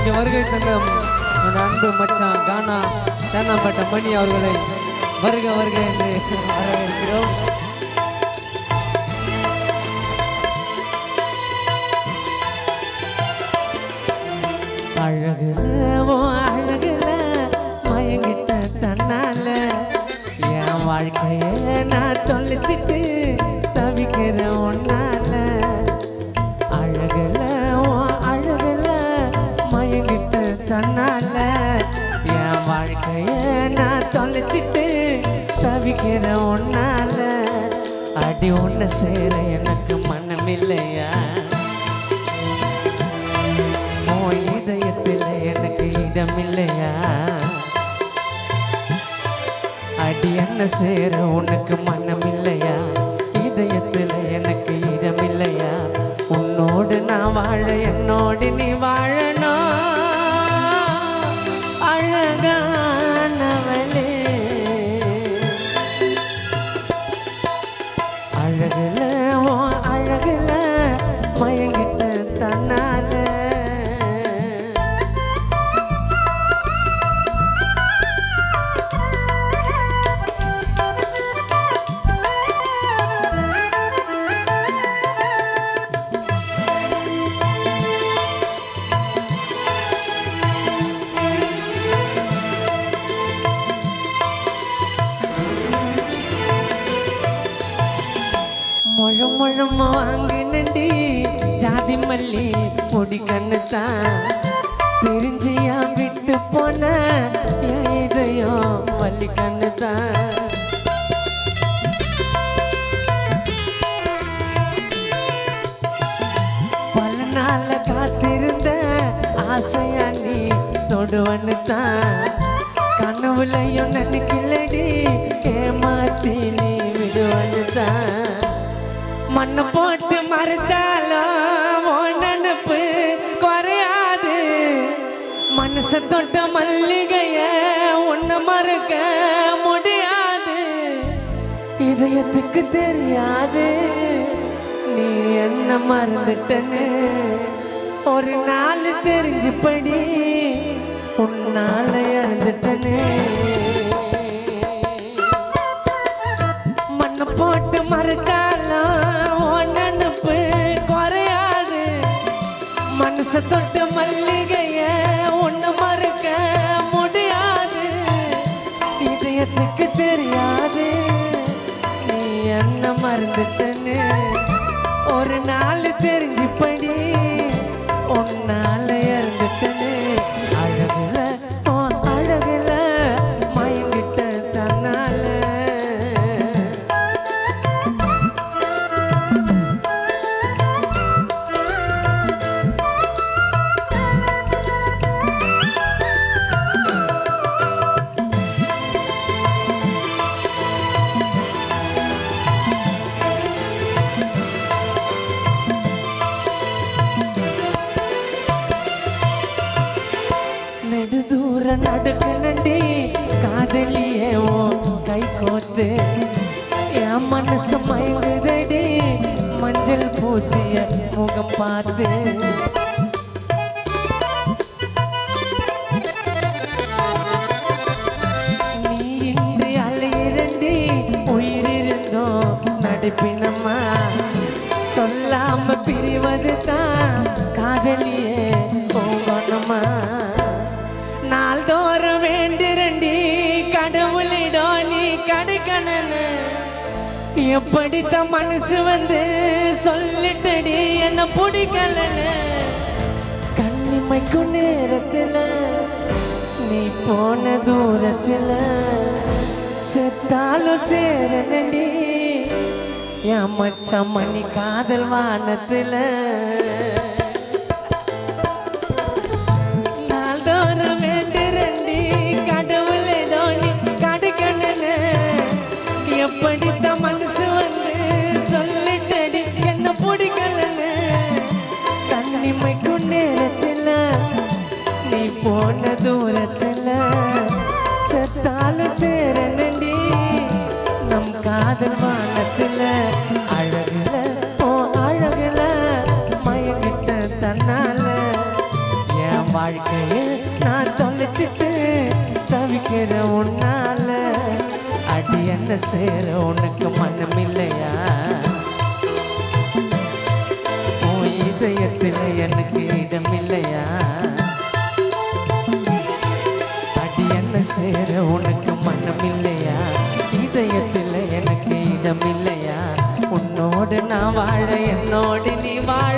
இங்கே வருகை தந்த என்னோட அன்பு மச்சான் கானா தேனாம்பேட்டை மணி அவர்களை வருக வருக என்று வரவேற்கிறோம் அழகுல ஓ அழகுல மயங்கிட்ட தன்னால என் வாழ்க்கைய நான் தொலைச்சிட்டு தவிக்கிறேன் ஒன்னால அழகுல ஓ அழகுல மயங்கிட்ட தன்னால என் வாழ்க்கைய நான் தொலைச்சிட்டு தவிக்கிறேன் ஒன்னால அடி ஒன்று சேர எனக்கு மனமில்லையா உன் இதயத்தில் எனக்கு இடமில்லையா அடி என்ன சேர உனக்கு மனமில்லையா இதயத்தில் எனக்கு இடமில்லையா உன்னோடு நான் வாழ என்னோடு நீ வாழணும் அழகானவளே அழகுல ஓ அழகுல மயங்கிட்ட தன்னால முழ முழமா வாங்கினண்டி ஜாதி மல்லி பொடி கண்ணு தான் தெரிஞ்சியா விட்டு போன என் இதயம் மல்லி கண்ணு தான் பல நாள காத்திருந்த ஆசையா நீ தொடுவன்னு தான் கனவுலையும் நினைக்கலடி ஏமாத்தி நீ விடுவன்னு தான் மண்ணை போட்டு மறைச்சாலும் உன் நினப்பு குறையாது மனச தொட்ட மல்லிகைய உன்னை மறக்க முடியாது இதயத்துக்கு தெரியாது நீ என்ன மறந்துட்டன்னு ஒரு நாள் தெரிஞ்சு படி உன்னால இறந்துட்டனே மண்ணை போட்டு மறைச்சாலும் உன் நினப்பு குறையாது மனச தொட்ட மல்லிகைய ஒண்ணு மறக்க முடியாது இதயத்துக்கு தெரியாது நீ என்ன மறந்துட்டன்னு ஒரு நாள் தெரிஞ்சு படி உன்னால இறந்துட்டனே அழகுல உன் அழகுல மயங்கிட்ட தன்னால நெடுதூர நடக்கணண்டி காதலியே ஓ கை கோத்து என் மனசு மயங்குதடி மஞ்சள் பூசிய முகம் பார்த்து நீ இன்றி அலையிரண்டி உயிரிருந்தோம் நடிப்பினம்மா சொல்லாம பிரிவது தான் காதலியே போகணுமா நாள்தோறும் வேண்டிரண்டி கடவுளிடம் நீ கடுக்கணனு எப்படித்த மனசு வந்து சொல்லிட்டடி என்ன பிடிக்கலன்னு கண்ணிமைக்கும் நேரத்துல நீ போன தூரத்துல செத்தாலும் சேரனடி என் மச்சான் மணி காதல் வானத்துல நாள்தோறும் வேண்டுரண்டி கடவுளிடம் நீ கடுக்கணுன்னு எப்படித்த மனசு வந்து சொல்லிட்டடி என்ன பிடிக்கலன்னு கண்ணிமைக்கும் நேரத்துல நீ போன தூரத்துல செத்தாலும் சேரனடி நம் காதல் வானத்துல அழகுல ஓ அழகுல மயங்கிட்ட தன்னால என் வாழ்க்கையில் நான் தொலைச்சிட்டு தவிக்கிற உன்னால அடி என்ன சேர உனக்கு மனம் இல்லையா உன் இதயத்தில் எனக்கு இடம் இல்லையா அடி என்ன சேர உனக்கு மனம் இல்லையா இதயத்தில் எனக்கு இடம் இல்லையா உன்னோடு நான் வாழ என்னோடு நீ வாழ